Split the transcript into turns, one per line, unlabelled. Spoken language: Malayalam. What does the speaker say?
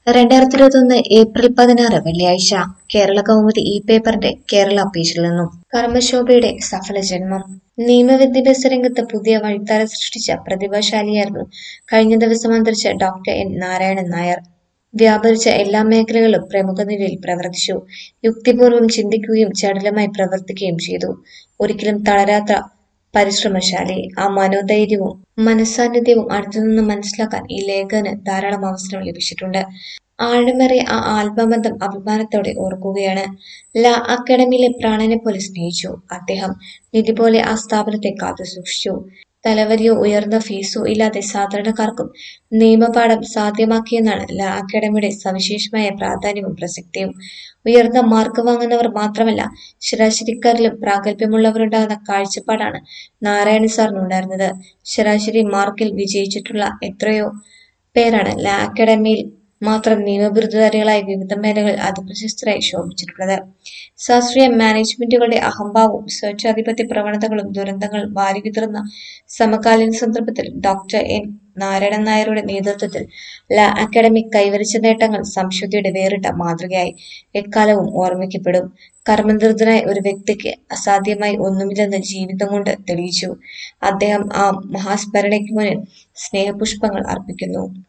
രണ്ടായിരത്തി ഇരുപത്തൊന്ന് ഏപ്രിൽ പതിനാറ് വെള്ളിയാഴ്ച കേരള കൗമുദി ഇ പേപ്പറിന്റെ കേരള പേജിൽ നിന്നും കർമ്മശോഭയുടെ സഫല ജന്മം നിയമവിദ്യാഭ്യാസ രംഗത്ത് പുതിയ വഴിത്താര സൃഷ്ടിച്ച പ്രതിഭാശാലിയായിരുന്നു കഴിഞ്ഞ ദിവസം അന്തരിച്ച ഡോക്ടർ എൻ നാരായണൻ നായർ വ്യാപരിച്ച എല്ലാ മേഖലകളിലും പ്രമുഖ നിലയിൽ പ്രവർത്തിച്ചു യുക്തിപൂർവ്വം ചിന്തിക്കുകയും ചടുലമായി പ്രവർത്തിക്കുകയും ചെയ്തു ഒരിക്കലും തളരാത്ത പരിശ്രമശാലി ആ മനോധൈര്യവും മനസാന്നിധ്യവും അടുത്തുനിന്ന് മനസ്സിലാക്കാൻ ഈ ലേഖന് ധാരാളം അവസരം ലഭിച്ചിട്ടുണ്ട് ആഴമേറിയ ആ ആത്മബന്ധം അഭിമാനത്തോടെ ഓർക്കുകയാണ് ലാ അക്കാഡമിയിലെ പ്രാണനെ പോലെ സ്നേഹിച്ചു അദ്ദേഹം നിധി പോലെ ആ സ്ഥാപനത്തെ കാത്തുസൂക്ഷിച്ചു തലവരിയോ ഉയർന്ന ഫീസോ ഇല്ലാതെ സാധാരണക്കാർക്കും നിയമപാഠം സാധ്യമാക്കിയെന്നാണ് ലാ അക്കാഡമിയുടെ സവിശേഷമായ പ്രാധാന്യവും പ്രസക്തിയും ഉയർന്ന മാർക്ക് വാങ്ങുന്നവർ മാത്രമല്ല ശരാശരിക്കാരിലും പ്രാഗൽഭ്യമുള്ളവരുണ്ടാകുന്ന കാഴ്ചപ്പാടാണ് നാരായണ സാറിനുണ്ടായിരുന്നത് ശരാശരി മാർക്കിൽ വിജയിച്ചിട്ടുള്ള എത്രയോ പേരാണ് ലാ അക്കാഡമിയിൽ മാത്രം നിയമബിരുദധാരികളായി വിവിധ മേഖലകളിൽ അതിപ്രശസ്തരായി ശോഭിച്ചിട്ടുള്ളത് ശാസ്ത്രീയ മാനേജ്മെന്റുകളുടെ അഹംഭാവവും സ്വേച്ഛാധിപത്യ പ്രവണതകളും ദുരന്തങ്ങളും വാരിവിതറുന്ന സമകാലീന സന്ദർഭത്തിൽ ഡോക്ടർ എൻ നാരായണൻ നായരുടെ നേതൃത്വത്തിൽ ലാ അക്കാഡമി കൈവരിച്ച നേട്ടങ്ങൾ സംശുദ്ധിയുടെ വേറിട്ട മാതൃകയായി എക്കാലവും ഓർമ്മിക്കപ്പെടും കർമ്മനിരതനായ ഒരു വ്യക്തിക്ക് അസാധ്യമായി ഒന്നുമില്ലെന്ന് ജീവിതം കൊണ്ട് തെളിയിച്ചു അദ്ദേഹം ആ മഹാസ്മരണയ്ക്ക് മുന്നിൽ സ്നേഹപുഷ്പങ്ങൾ അർപ്പിക്കുന്നു